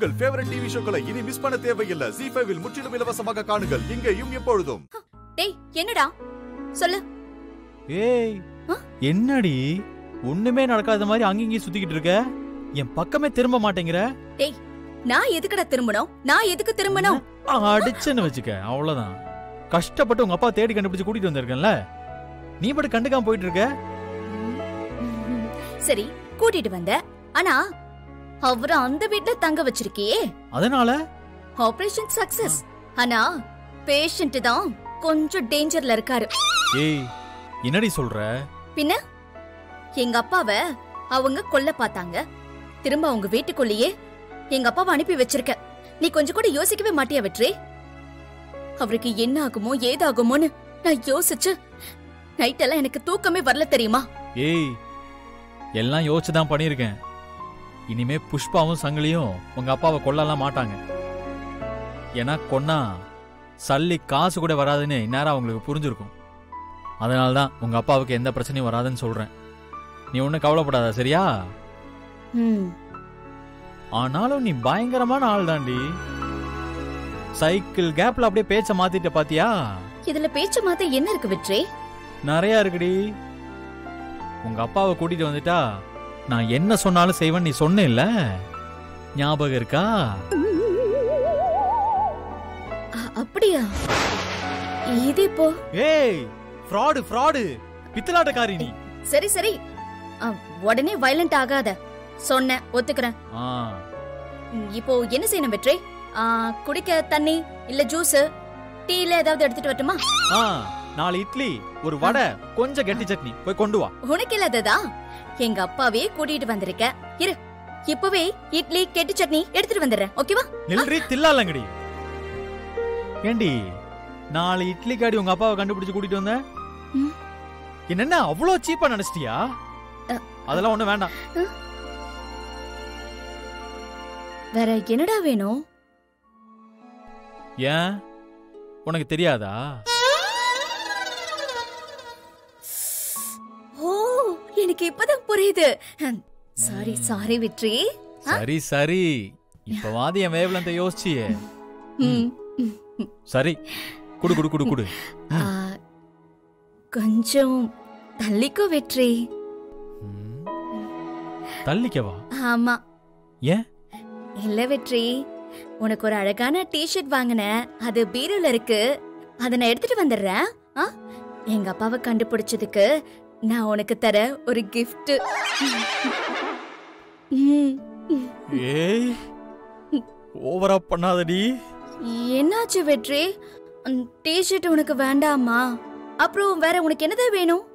உங்கள் favourite TV ஷோக்களை இனி miss பண்ண தேவையில்லை ஜி ஃபைவில் முற்றிலும் இலவசமாக காணுங்கள் இங்கேயும் எப்பொழுதும் டேய் என்னடா சொல்லு ஏய் ஆ? என்னடி ஒண்ணுமே நடக்காத மாதிரி அங்கேயும் இங்கேயும் சுத்திக்கிட்டு இருக்க என் பக்கமே திரும்ப மாட்டேங்கிற டேய் நான் எதுக்குடா திரும்பணும் நான் எதுக்கு திரும்பணும் அடிச்சேன்னு வச்சுக்க அவ்வளவுதான் கஷ்டப்பட்டு உங்க அப்பா தேடி கண்டுபிடிச்சு கூட்டிட்டு வந்திருக்கேன்ல நீ பட்டு கண்டுக்காம போயிட்டு இருக்க சரி கூட்டிட்டு வந்த ஆனா அவரை அந்த வீட்ல தங்க வச்சிருக்கியே அதனால ஆபரேஷன் சக்சஸ் ஆனா பேஷண்ட் தான் கொஞ்சம் டேஞ்சர்ல இருக்காரு ஏய் என்னடி சொல்ற பின்ன எங்க அப்பாவ அவங்க கொல்ல பார்த்தாங்க திரும்ப அவங்க வீட்டுக்குள்ளேயே எங்க அப்பாவை அனுப்பி வச்சிருக்க நீ கொஞ்சம் கூட யோசிக்கவே மாட்டியா வெற்றி அவருக்கு என்ன ஆகுமோ ஏதாகுமோன்னு நான் யோசிச்சு நைட்டெல்லாம் எனக்கு தூக்கமே வரல தெரியுமா ஏய் எல்லாம் யோசிச்சு தான் பண்ணியிருக்கேன் இனிமே புஷ்பாவும் சங்கிலியும் உங்க அப்பாவை கொல்லலாம் மாட்டாங்க ஏன்னா கொன்னா சல்லி காசு கூட வராதுன்னு இந்நேரம் அவங்களுக்கு புரிஞ்சிருக்கும் அதனால தான் உங்க அப்பாவுக்கு எந்த பிரச்சனையும் வராதுன்னு சொல்றேன் நீ ஒன்றும் கவலைப்படாத சரியா ம் ஆனாலும் நீ பயங்கரமான ஆள் தாண்டி சைக்கிள் கேப்ல அப்படியே பேச்ச மாத்திட்ட பாத்தியா இதுல பேச்சு மாத்த என்ன இருக்கு வெற்றி நிறைய இருக்குடி உங்க அப்பாவை கூட்டிட்டு வந்துட்டா நான் என்ன சொன்னாலும் செய்வேன் நீ சொன்னேல்ல ஞாபகம் இருக்கா அ- அப்படியா இது இப்போ ஏய் ஃப்ராடு ஃப்ராடு பித்தலாட்டக்காரி நீ சரி சரி அ, உடனே வயலண்ட் ஆகாத சொன்னேன் ஒத்துக்கிறேன் ஆ ம், இப்போ என்ன செய்யணும் வெற்றி ஆ, குடிக்க தண்ணி இல்ல ஜூஸ் டீல ஏதாவது எடுத்துட்டு வரட்டுமா ஆ நாலு இட்லி ஒரு வடை கொஞ்சம் கெட்டி சட்னி போய் கொண்டு வா உனக்கு இல்லாததா எங்க அப்பாவே கூட்டிட்டு வந்திருக்க இரு இப்பவே இட்லி கெட்டி சட்னி எடுத்துட்டு வந்துடுறேன் ஓகேவா நில்றி தில்லாலங்கடி ஏண்டி நாலு இட்லி காடி உங்க அப்பாவை கண்டுபிடிச்சு கூட்டிட்டு வந்த ம். என்னென்ன அவ்வளோ சீப்பா நினைச்சிட்டியா அ. அதெல்லாம் ஒண்ணும் வேண்டாம் வேற என்னடா வேணும் ஏன் உனக்கு தெரியாதா ஓ எனக்கு இப்பதான் புரியுது சாரி சாரி வெற்றி சரி சரி இப்பவாது என் வேவ்லந்த யோசிச்சியே ம், சரி குடு குடு குடு குடு ஆ, கொஞ்சம் தள்ளிக்கோ வெற்றி ம். தள்ளிக்கவா ஆமா ஏன் இல்ல வெற்றி உனக்கு ஒரு அழகான டிஷர்ட் வாங்கினேன் அது பீரோல இருக்கு அத நான் எடுத்துட்டு வந்துடுறேன் ஆ? எங்க அப்பாவை கண்டுபிடிச்சதுக்கு நான் உனக்கு தர ஒரு gift ம். ஏய் ஓவரா பண்ணாதடி என்னாச்சு வெற்றி டிஷர்ட் உனக்கு வேண்டாமா அப்புறம் வேற உனக்கு என்னதான் வேணும்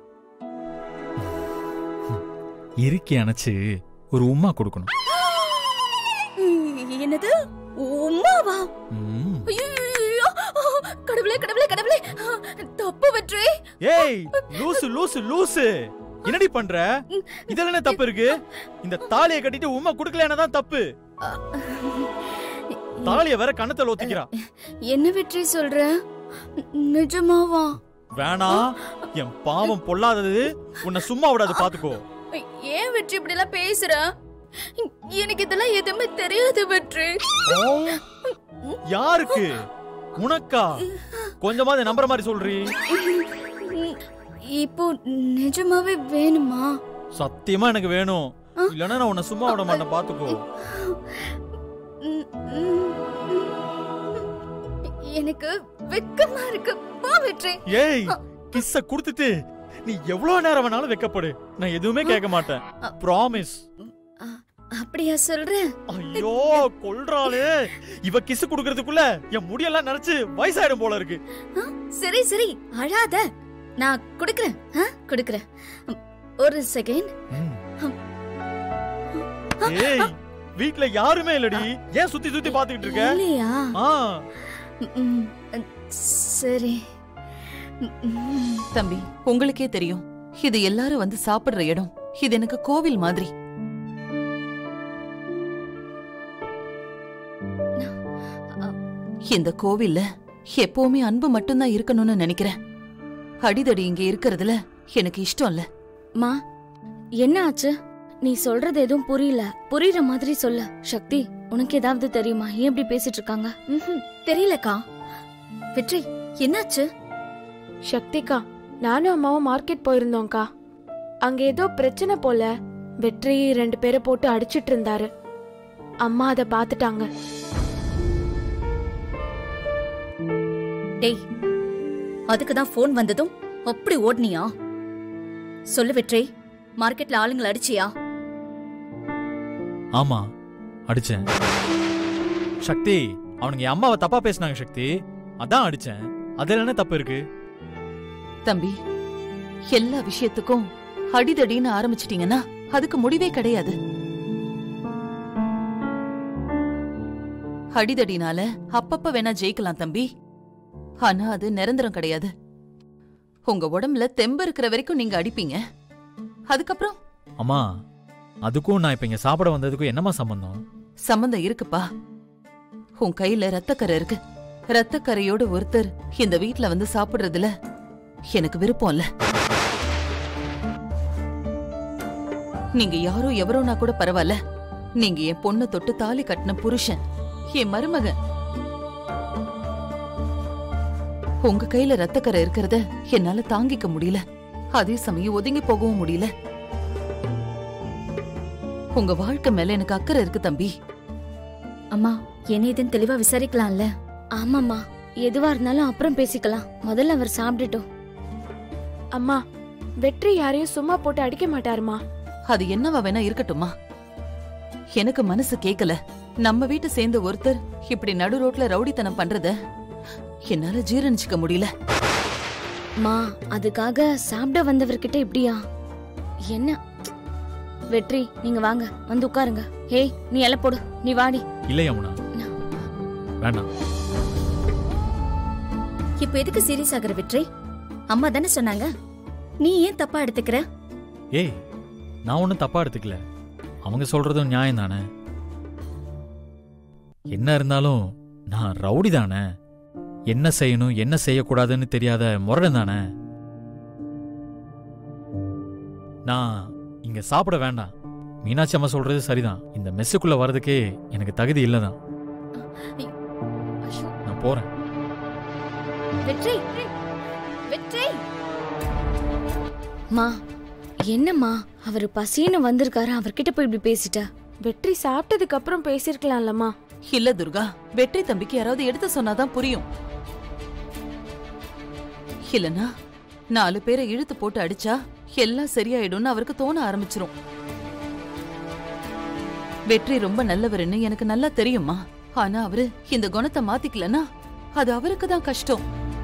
இறுக்கி அணைச்சு ஒரு உம்மா கொடுக்கணும் ம், என்னது உமாவா ம். ஐயையோ! கடவுளே கடவுளே கடவுளே தப்பு வெற்றி ஏய் லூசு லூசு லூசு என்னடி பண்ற இதுல என்ன தப்பு இருக்கு இந்த தாலியை கட்டிட்டு உம்மா குடுக்கலன்னா தான் தப்பு தாலிய வேற கண்ணத்துல ஒத்திக்கிறா என்ன வெற்றி சொல்ற நிஜமாவா வேணாம் என் பாவம் பொல்லாதது உன்னை சும்மா விடாது பாத்துக்கோ ஏன் வெற்றி இப்படி எல்லாம் பேசுற எனக்கு இதெல்லாம் எதுவுமே தெரியாது வெற்றி ஆ, யாருக்கு உனக்கா கொஞ்சமாவது நம்புற மாதிரி சொல்றீ இப்போ நிஜமாவே வேணுமா சத்தியமா எனக்கு வேணும் இல்லனா நான் உன்னை சும்மா விட மாட்டேன் பாத்துக்கோ ம், ம். எனக்கு வெக்கமா இருக்கு வா வெற்றி ஏய் கிஸ்ஸ குடுத்துட்டு நீ எவ்வளவு நேரம் வேணாலும் வெக்கப்படு நான் எதுவுமே கேட்க மாட்டேன் ப்ராமிஸ் அ- அப்படியா சொல்ற ஐயோ கொல்றாளே இவ கிஸ் குடுக்கறதுக்குள்ள என் முடியெல்லாம் நரைச்சு வயசாயிடும் போல இருக்கு ஆ, சரி சரி அழாத நான் குடுக்கறேன் ஆ, குடுக்கறேன் ம், ஒரு செகண்ட் ஏய் வீட்ல யாருமே இல்லடி ஏன் சுத்தி சுத்தி பாத்துக்கிட்டு இருக்க இல்லையா ஆ ம், ம், சரி ம், ம். தம்பி உங்களுக்கே தெரியும் இது எல்லாரும் வந்து சாப்பிடுற இடம் இது எனக்கு கோவில் மாதிரி இந்த கோவில்ல எப்பவுமே அன்பு மட்டும்தான் இருக்கணும்னு நினைக்கிறேன் அடிதடி இங்க இருக்கறதுல எனக்கு இஷ்டம் இல்ல மா என்ன ஆச்சு நீ சொல்றது எதுவும் புரியல புரியுற மாதிரி சொல்ல சக்தி உனக்கு ஏதாவது தெரியுமா ஏன் இப்படி பேசிட்டு இருக்காங்க ம்ஹும், தெரியலக்கா வெற்றி என்னாச்சு சக்திகா நானும் அம்மாவும் மார்க்கெட் போயிருந்தோம்க்கா அங்க ஏதோ பிரச்சனை போல வெற்றி ரெண்டு பேரை போட்டு அடிச்சிட்டு இருந்தாரு அம்மா அதை பார்த்துட்டாங்க டேய் அதுக்கு தான் ஃபோன் வந்ததும் அப்படி ஓடுனியா சொல்லு வெற்றி மார்க்கெட்ல ஆளுங்களை அடிச்சியா ஆமா அடிச்சேன் சக்தி அவனுங்க என் அம்மாவை தப்பா பேசினாங்க சக்தி அதான் அடிச்சேன் அதுல என்ன தப்பு இருக்கு தம்பி எல்லா விஷயத்துக்கும் அடிதடின்னு ஆரம்பிச்சிட்டீங்கன்னா அதுக்கு முடிவே கிடையாது அடிதடினால அப்பப்ப வேணா ஜெயிக்கலாம் தம்பி ஆனா அது நிரந்தரம் கிடையாது உங்க உடம்புல தெம்பு இருக்கிற வரைக்கும் நீங்க அடிப்பீங்க அதுக்கப்புறம் அம்மா அதுக்கும் நான் இப்ப இங்க சாப்பிட வந்ததுக்கும் என்னம்மா சம்பந்தம் சம்மந்தம் இருக்குப்பா உன் கையில ரத்தக்கரை இருக்கு ரத்தக்கரையோட ஒருத்தர் இந்த வீட்ல வந்து சாப்பிடுறதுல எனக்கு விருப்பம் இல்ல நீங்க யாரோ எவரோனா கூட பரவாயில்ல நீங்க என் பொண்ணு தொட்டு தாலி கட்டின புருஷன் என் மருமகன் உங்க கையில ரத்தக்கரை இருக்கிறத என்னால தாங்கிக்க முடியல அதே சமயம் ஒதுங்கி போகவும் முடியல உங்க வாழ்க்கை மேல எனக்கு அக்கறை இருக்கு தம்பி அம்மா என்ன இதுன்னு தெளிவா விசாரிக்கலாம்ல ஆமாம்மா எதுவா இருந்தாலும் அப்புறம் பேசிக்கலாம் முதல்ல அவர் சாப்பிட்டுட்டோம் அம்மா வெற்றி யாரையும் சும்மா போட்டு அடிக்க மாட்டாருமா அது என்னவா வேணா இருக்கட்டுமா எனக்கு மனசு கேக்கல நம்ம வீட்டு சேர்ந்த ஒருத்தர் இப்படி நடு ரோட்ல ரவுடித்தனம் பண்றத என்னால ஜீரணிச்சுக்க முடியல மா அதுக்காக சாப்பிட வந்தவர்கிட்ட இப்படியா என்ன வெற்றி நீங்க வாங்க வந்து உட்காருங்க ஹேய் நீ இலை போடு நீ வாடி இல்ல யமுனா வேண்டாம் இப்ப எதுக்கு சீரியஸ் ஆகுற வெற்றி அம்மா தானே சொன்னாங்க நீ ஏன் தப்பா எடுத்துக்கிற ஏய் நான் ஒன்றும் தப்பா எடுத்துக்கல அவங்க சொல்றதும் நியாயம் தானே என்ன இருந்தாலும் நான் ரவுடி தானே என்ன செய்யணும் என்ன செய்யக்கூடாதுன்னு தெரியாத முரடன் தானே நான் இங்க சாப்பிட வேண்டாம் மீனாட்சி அம்மா சொல்றது சரிதான் இந்த மெஸ்ஸுக்குள்ள வர்றதுக்கே எனக்கு தகுதி இல்லதான் ஐயோ, நான் போறேன் வெற்றி வெற்றி மா என்னம்மா அவர் பசின்னு வந்திருக்காரு அவர்கிட்ட போய் இப்படி பேசிட்ட வெற்றி சாப்பிட்டதுக்கு அப்புறம் பேசிருக்கலாம்லம்மா இல்ல துர்கா வெற்றி தம்பிக்கு யாராவது எடுத்து சொன்னாதான் புரியும் இல்லனா நாலு பேரை இழுத்து போட்டு அடிச்சா எல்லாம் சரியாயிடும்னு அவருக்கு தோண ஆரம்பிச்சிரும் வெற்றி ரொம்ப நல்லவருன்னு எனக்கு நல்லா தெரியுமா ஆனா அவரு இந்த குணத்தை மாத்திக்கலனா அது அவருக்கு தான் கஷ்டம்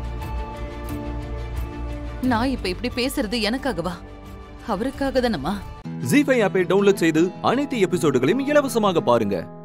நான் இப்ப இப்படி பேசுறது எனக்காகவா அவருக்காக தானம்மா ஜி ஃபைவ் ஆப்பை டவுன்லோட் செய்து அனைத்து எபிசோடுகளையும் இலவசமாக பாருங்க